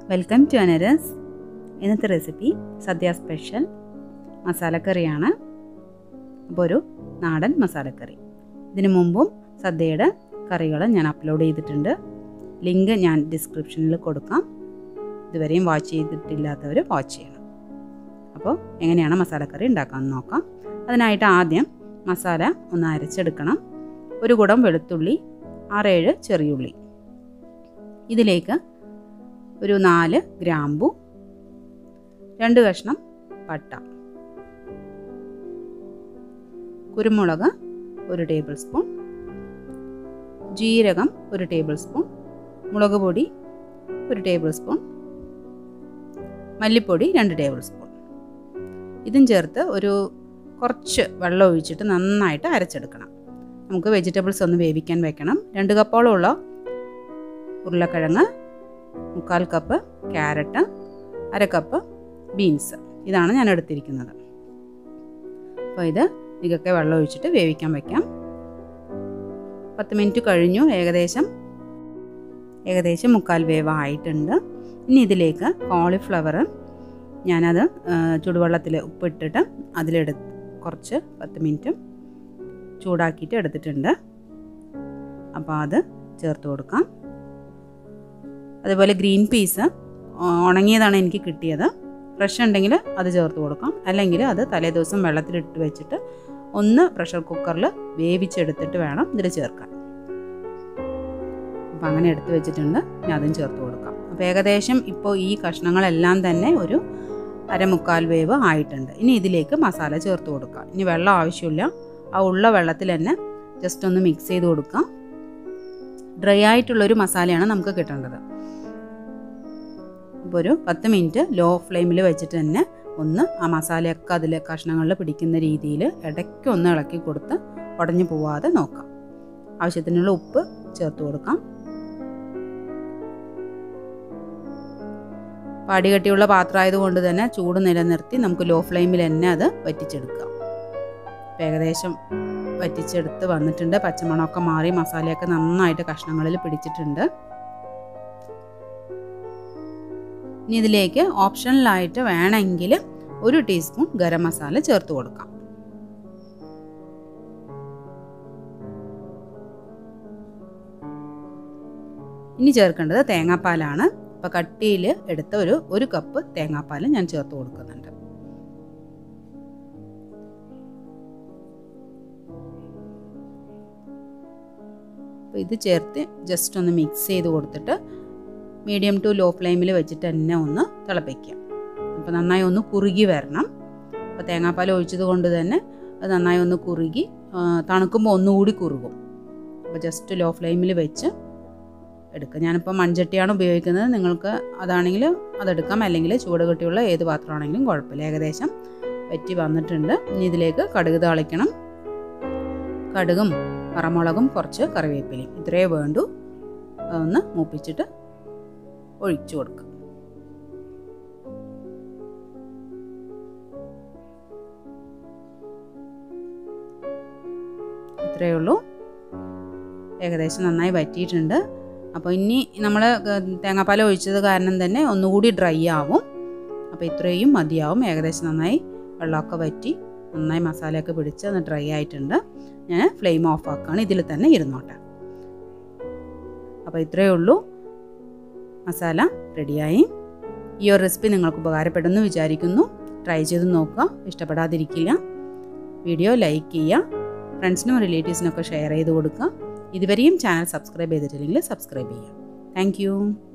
welcome to അനരസ് ഇന്നത്തെ recipe സദ്യ special മസാലക്കറിയാണ് അപ്പോൾ ഒരു നാടൻ മസാലക്കറി ഇതിനു മുമ്പും സദ്യയുടെ കറികൾ ഞാൻ അപ്ലോഡ് ചെയ്തിട്ടുണ്ട് ലിങ്ക് ഞാൻ ഡിസ്ക്രിപ്ഷനിൽ കൊടുക്കാം ഇതുവരെയും വാച്ച് ചെയ്തിട്ടില്ലാത്തവർ വാച്ച് ചെയ്യണം അപ്പോൾ എങ്ങനെയാണ് മസാലക്കറി ഉണ്ടാക്കാമെന്ന് നോക്കാം അതിനായിട്ട് ആദ്യം മസാല ഒന്ന് അരച്ചെടുക്കണം ഒരു കുടം വെളുത്തുള്ളി ആറേഴ് ചെറിയുള്ളി ഇതിലേക്ക് ഒരു നാല് ഗ്രാമ്പു രണ്ട് കഷ്ണം പട്ട കുരുമുളക് ഒരു ടേബിൾ സ്പൂൺ ജീരകം ഒരു ടേബിൾ സ്പൂൺ മുളക് പൊടി ഒരു ടേബിൾ സ്പൂൺ മല്ലിപ്പൊടി രണ്ട് ടേബിൾ സ്പൂൺ ഇതും ചേർത്ത് ഒരു കുറച്ച് വെള്ളം ഒഴിച്ചിട്ട് നന്നായിട്ട് അരച്ചെടുക്കണം നമുക്ക് വെജിറ്റബിൾസ് ഒന്ന് വേവിക്കാൻ വെക്കണം രണ്ട് കപ്പോളമുള്ള ഉരുളക്കിഴങ്ങ് മുക്കാൽ കപ്പ് ക്യാരറ്റ് അര കപ്പ് ബീൻസ് ഇതാണ് ഞാൻ എടുത്തിരിക്കുന്നത് അപ്പോൾ ഇത് ഇതൊക്കെ വെള്ളം ഒഴിച്ചിട്ട് വേവിക്കാൻ വയ്ക്കാം പത്ത് മിനിറ്റ് കഴിഞ്ഞു ഏകദേശം ഏകദേശം മുക്കാൽ വേവ് ആയിട്ടുണ്ട് ഇനി ഇതിലേക്ക് കോളിഫ്ലവർ ഞാനത് ചുടുവെള്ളത്തിൽ ഉപ്പിട്ടിട്ട് അതിലെടു കുറച്ച് പത്ത് മിനിറ്റ് ചൂടാക്കിയിട്ട് എടുത്തിട്ടുണ്ട് അപ്പോൾ അത് ചേർത്ത് കൊടുക്കാം അതുപോലെ ഗ്രീൻ പീസ് ഉണങ്ങിയതാണ് എനിക്ക് കിട്ടിയത് ഫ്രഷ് ഉണ്ടെങ്കിൽ അത് ചേർത്ത് കൊടുക്കാം അല്ലെങ്കിൽ അത് തലേ ദിവസം വെള്ളത്തിലിട്ട് വെച്ചിട്ട് ഒന്ന് പ്രഷർ കുക്കറിൽ വേവിച്ചെടുത്തിട്ട് വേണം ഇതിൽ ചേർക്കാൻ അപ്പോൾ അങ്ങനെ എടുത്ത് വെച്ചിട്ടുണ്ട് ഞാൻ അതും ചേർത്ത് കൊടുക്കാം അപ്പോൾ ഏകദേശം ഇപ്പോൾ ഈ കഷ്ണങ്ങളെല്ലാം തന്നെ ഒരു അരമുക്കാൽ വേവ് ആയിട്ടുണ്ട് ഇനി ഇതിലേക്ക് മസാല ചേർത്ത് കൊടുക്കാം ഇനി വെള്ളം ആവശ്യമില്ല ആ ഉള്ള വെള്ളത്തിൽ തന്നെ ജസ്റ്റ് ഒന്ന് മിക്സ് ചെയ്ത് കൊടുക്കാം ഡ്രൈ ആയിട്ടുള്ളൊരു മസാലയാണ് നമുക്ക് കിട്ടേണ്ടത് അപ്പോൾ ഒരു പത്ത് മിനിറ്റ് ലോ ഫ്ലെയിമിൽ വെച്ചിട്ട് തന്നെ ഒന്ന് ആ മസാലയൊക്കെ അതിൽ കഷ്ണങ്ങളിൽ പിടിക്കുന്ന രീതിയിൽ ഇടയ്ക്ക് ഒന്ന് ഇളക്കി കൊടുത്ത് ഉടഞ്ഞു പോവാതെ നോക്കാം ആവശ്യത്തിനുള്ള ഉപ്പ് ചേർത്ത് കൊടുക്കാം പാടികട്ടിയുള്ള പാത്രമായതുകൊണ്ട് തന്നെ ചൂട് നിലനിർത്തി നമുക്ക് ലോ ഫ്ലെയിമിൽ തന്നെ അത് വറ്റിച്ചെടുക്കാം ഏകദേശം വറ്റിച്ചെടുത്ത് വന്നിട്ടുണ്ട് പച്ചമണമൊക്കെ മാറി മസാലയൊക്കെ നന്നായിട്ട് കഷ്ണങ്ങളിൽ പിടിച്ചിട്ടുണ്ട് ഇനി ഇതിലേക്ക് ഓപ്ഷണലായിട്ട് വേണമെങ്കിൽ ഒരു ടീസ്പൂൺ ഗരം മസാല ചേർത്ത് കൊടുക്കാം ഇനി ചേർക്കേണ്ടത് തേങ്ങാപ്പാലാണ് അപ്പോൾ കട്ടിയിൽ എടുത്ത ഒരു ഒരു കപ്പ് തേങ്ങാപ്പാൽ ഞാൻ ചേർത്ത് കൊടുക്കുന്നുണ്ട് അപ്പോൾ ഇത് ചേർത്ത് ജസ്റ്റ് ഒന്ന് മിക്സ് ചെയ്ത് കൊടുത്തിട്ട് മീഡിയം ടു ലോ ഫ്ലെയിമിൽ വെച്ചിട്ട് തന്നെ ഒന്ന് തിളപ്പിക്കുക അപ്പോൾ നന്നായി ഒന്ന് കുറുകി വരണം അപ്പോൾ തേങ്ങാപ്പാൽ ഒഴിച്ചത് കൊണ്ട് തന്നെ അത് നന്നായി ഒന്ന് കുറുകി തണുക്കുമ്പോൾ ഒന്നുകൂടി കുറുകും അപ്പോൾ ജസ്റ്റ് ലോ ഫ്ലെയിമിൽ വെച്ച് എടുക്കുക ഞാനിപ്പോൾ മൺചട്ടിയാണ് ഉപയോഗിക്കുന്നത് നിങ്ങൾക്ക് അതാണെങ്കിൽ അതെടുക്കാം അല്ലെങ്കിൽ ചൂട് കെട്ടിയുള്ള ഏത് പാത്രമാണെങ്കിലും കുഴപ്പമില്ല ഏകദേശം വറ്റി വന്നിട്ടുണ്ട് ഇനി ഇതിലേക്ക് കടുക് താളിക്കണം കടുകും പറമുളകും കുറച്ച് കറിവേപ്പിലയും ഇത്രയേ വേണ്ടൂ ഒന്ന് മൂപ്പിച്ചിട്ട് ഒഴിച്ചു കൊടുക്കുക ഇത്രയേ ഉള്ളൂ ഏകദേശം നന്നായി വറ്റിയിട്ടുണ്ട് അപ്പോൾ ഇനി നമ്മൾ തേങ്ങാപ്പാൽ ഒഴിച്ചത് കാരണം തന്നെ ഒന്നുകൂടി ഡ്രൈ ആവും അപ്പോൾ ഇത്രയും മതിയാവും ഏകദേശം നന്നായി വെള്ളമൊക്കെ വറ്റി നന്നായി മസാലയൊക്കെ പിടിച്ച് ഒന്ന് ഡ്രൈ ആയിട്ടുണ്ട് ഞാൻ ഫ്ലെയിം ഓഫ് ആക്കുകയാണ് ഇതിൽ തന്നെ ഇരുന്നോട്ടെ അപ്പോൾ ഇത്രയേ ഉള്ളൂ മസാല റെഡിയായി ഈ ഒരു റെസിപ്പി നിങ്ങൾക്ക് ഉപകാരപ്പെടുമെന്ന് വിചാരിക്കുന്നു ട്രൈ ചെയ്ത് നോക്കുക ഇഷ്ടപ്പെടാതിരിക്കില്ല വീഡിയോ ലൈക്ക് ചെയ്യുക ഫ്രണ്ട്സിനും റിലേറ്റീവ്സിനൊക്കെ ഷെയർ ചെയ്ത് കൊടുക്കുക ഇതുവരെയും ചാനൽ സബ്സ്ക്രൈബ് ചെയ്തിട്ടില്ലെങ്കിൽ സബ്സ്ക്രൈബ് ചെയ്യുക താങ്ക്